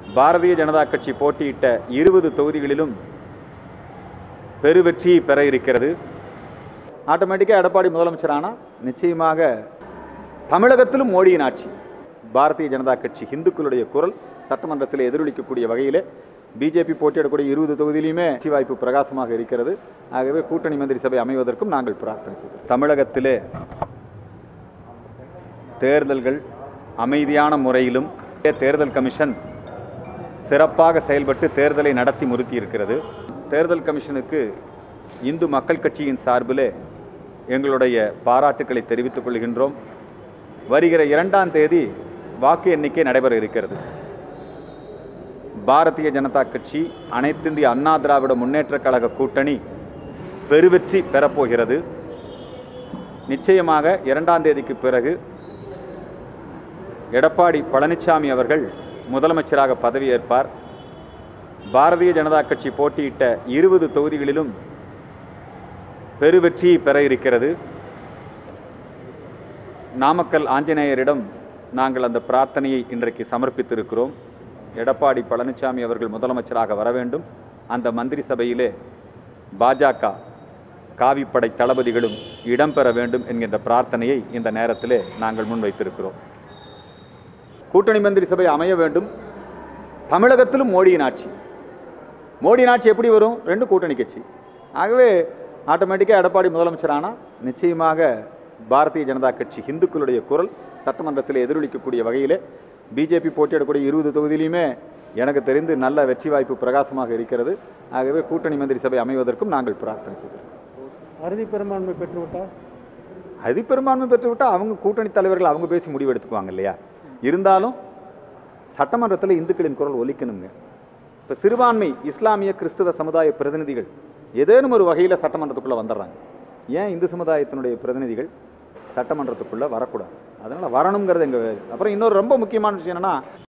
பாரதிய ஜனதா கட்சி போட்டியிட்ட இருபது தொகுதிகளிலும் பெருவெற்றி பெற இருக்கிறது ஆட்டோமேட்டிக்காக எடப்பாடி முதலமைச்சரானா நிச்சயமாக தமிழகத்திலும் மோடியின் ஆட்சி பாரதிய ஜனதா கட்சி இந்துக்களுடைய குரல் சட்டமன்றத்தில் எதிரொலிக்கக்கூடிய வகையிலே பிஜேபி போட்டியிடக்கூடிய இருபது தொகுதியிலுமே வெற்றி வாய்ப்பு பிரகாசமாக இருக்கிறது ஆகவே கூட்டணி மந்திரி சபை அமைவதற்கும் நாங்கள் பிரார்த்தனை செய்கிறோம் தமிழகத்திலே தேர்தல்கள் அமைதியான முறையிலும் தேர்தல் கமிஷன் சிறப்பாக செயல்பட்டு தேர்தலை நடத்தி முறுத்தி இருக்கிறது தேர்தல் கமிஷனுக்கு இந்து மக்கள் கட்சியின் சார்பிலே எங்களுடைய பாராட்டுக்களை தெரிவித்துக் கொள்கின்றோம் வருகிற இரண்டாம் தேதி வாக்கு எண்ணிக்கை நடைபெற இருக்கிறது பாரதிய ஜனதா கட்சி அனைத்திந்திய அண்ணா திராவிட முன்னேற்றக் கழக கூட்டணி பெருவெற்றி பெறப்போகிறது நிச்சயமாக இரண்டாம் தேதிக்கு பிறகு எடப்பாடி பழனிசாமி அவர்கள் முதலமைச்சராக பதவியேற்பார் பாரதிய ஜனதா கட்சி போட்டியிட்ட இருபது தொகுதிகளிலும் பெருவெற்றி பெற இருக்கிறது நாமக்கல் ஆஞ்சநேயரிடம் நாங்கள் அந்த பிரார்த்தனையை இன்றைக்கு சமர்ப்பித்திருக்கிறோம் எடப்பாடி பழனிசாமி அவர்கள் முதலமைச்சராக வர வேண்டும் அந்த மந்திரி சபையிலே பாஜக காவிப்படை தளபதிகளும் இடம்பெற வேண்டும் என்கின்ற பிரார்த்தனையை இந்த நேரத்திலே நாங்கள் முன்வைத்திருக்கிறோம் கூட்டணி மந்திரி சபை அமைய வேண்டும் தமிழகத்திலும் மோடியின் ஆட்சி மோடியின் ஆட்சி எப்படி வரும் ரெண்டு கூட்டணி கட்சி ஆகவே ஆட்டோமேட்டிக்காக எடப்பாடி முதலமைச்சரானா நிச்சயமாக பாரதிய ஜனதா கட்சி இந்துக்களுடைய குரல் சட்டமன்றத்தில் எதிரொலிக்கக்கூடிய வகையிலே பிஜேபி போட்டியிடக்கூடிய இருபது தொகுதியிலுமே எனக்கு தெரிந்து நல்ல வெற்றி வாய்ப்பு பிரகாசமாக இருக்கிறது ஆகவே கூட்டணி மந்திரி சபை அமைவதற்கும் நாங்கள் பிரார்த்தனை செய்கிறோம் அறுதி பெரும்பான்மை பெற்றுவிட்டால் அதிபெரும்பான்மை பெற்றுவிட்டால் அவங்க கூட்டணி தலைவர்கள் அவங்க பேசி முடிவு எடுத்துக்குவாங்க இல்லையா இருந்தாலும் சட்டமன்றத்தில் இந்துக்களின் குரல் ஒலிக்கணுங்க இப்போ சிறுபான்மை இஸ்லாமிய கிறிஸ்தவ சமுதாய பிரதிநிதிகள் ஏதேனும் ஒரு வகையில் சட்டமன்றத்துக்குள்ளே வந்துடுறாங்க ஏன் இந்து சமுதாயத்தினுடைய பிரதிநிதிகள் சட்டமன்றத்துக்குள்ளே வரக்கூடாது அதனால் வரணுங்கிறது எங்கள் அப்புறம் இன்னொரு ரொம்ப முக்கியமான விஷயம் என்னென்னா